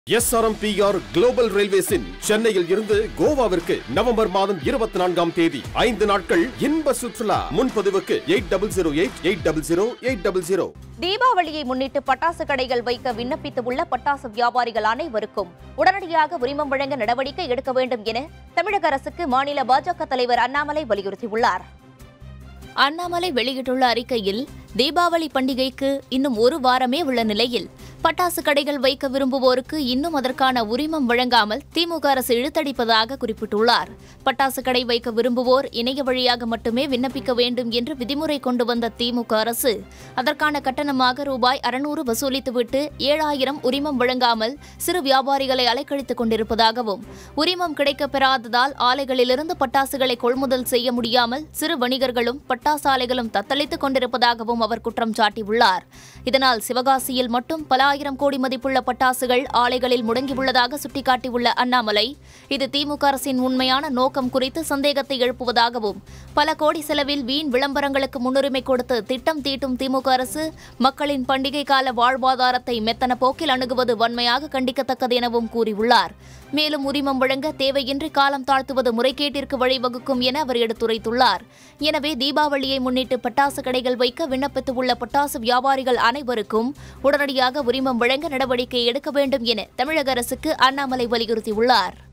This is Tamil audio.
எஸ்ஆர்எம்பிஆர் குளோபல் ரயில்வேஸின் சென்னையில் இருந்து கோவாவிற்கு நவம்பர் மாதம் இருபத்தி நான்காம் தேதி ஐந்து நாட்கள் இன்ப சுற்றுலா முன்பதிவுக்கு eight double zero eight eight double zero eight double zero தீபாவளியை முன்னிட்டு பட்டாசு கடைகள் வைக்க விண்ணப்பித்துள்ள பட்டாசு வியாபாரிகள் அனைவருக்கும் உடனடியாக உரிமம் வழங்க நடவடிக்கை எடுக்க வேண்டும் என தமிழக அரசுக்கு மாநில பாஜக தலைவர் அண்ணாமலை வலியுறுத்தியுள்ளார் அண்ணாமலை வெளியிட்டுள்ள அறிக்கையில் தீபாவளி பண்டிகைக்கு இன்னும் ஒரு வாரமே உள்ள நிலையில் பட்டாசு கடைகள் வைக்க விரும்புவோருக்கு இன்னும் அதற்கான உரிமம் வழங்காமல் திமுக அரசு இழுத்தடிப்பதாக குறிப்பிட்டுள்ளார் பட்டாசு கடை வைக்க விரும்புவோர் இணைய வழியாக மட்டுமே விண்ணப்பிக்க வேண்டும் என்று விதிமுறை கொண்டு வந்த திமுக அரசு அதற்கான கட்டணமாக ரூபாய் அறுநூறு வசூலித்துவிட்டு ஏழாயிரம் உரிமம் வழங்காமல் சிறு வியாபாரிகளை அலைக்கழித்துக் கொண்டிருப்பதாகவும் உரிமம் கிடைக்கப் பெறாததால் ஆலைகளிலிருந்து பட்டாசுகளை கொள்முதல் செய்ய முடியாமல் சிறு வணிகர்களும் பட்டாசாலைகளும் தத்தளித்துக் கொண்டிருப்பதாகவும் அவர் குற்றம் சாட்டியுள்ளார் இதனால் சிவகாசியில் மட்டும் பல ஆயிரம் கோடி மதிப்புள்ள பட்டாசுகள் ஆலைகளில் முடங்கியுள்ளதாக சுட்டிக்காட்டியுள்ள அண்ணாமலை இது திமுக அரசின் உண்மையான நோக்கம் குறித்து சந்தேகத்தை எழுப்புவதாகவும் பல கோடி செலவில் வீண் விளம்பரங்களுக்கு முன்னுரிமை கொடுத்து திட்டம் தீட்டும் திமுக அரசு மக்களின் பண்டிகை கால வாழ்வாதாரத்தை மெத்தன போக்கில் அணுகுவது வன்மையாக கண்டிக்கத்தக்கது எனவும் கூறியுள்ளார் மேலும் உரிமம் வழங்க தேவையின்றி காலம் தாழ்த்துவது முறைகேட்டிற்கு வழிவகுக்கும் என அவர் எடுத்துரைத்துள்ளார் எனவே தீபாவளியை முன்னிட்டு பட்டாசு கடைகள் வைக்க விண்ணப்பித்துள்ள பட்டாசு வியாபாரிகள் அனைவருக்கும் உடனடியாக உரிமம் வழங்க நடவடிக்கை எடுக்க வேண்டும் என தமிழக அரசுக்கு அண்ணாமலை வலியுறுத்தியுள்ளார்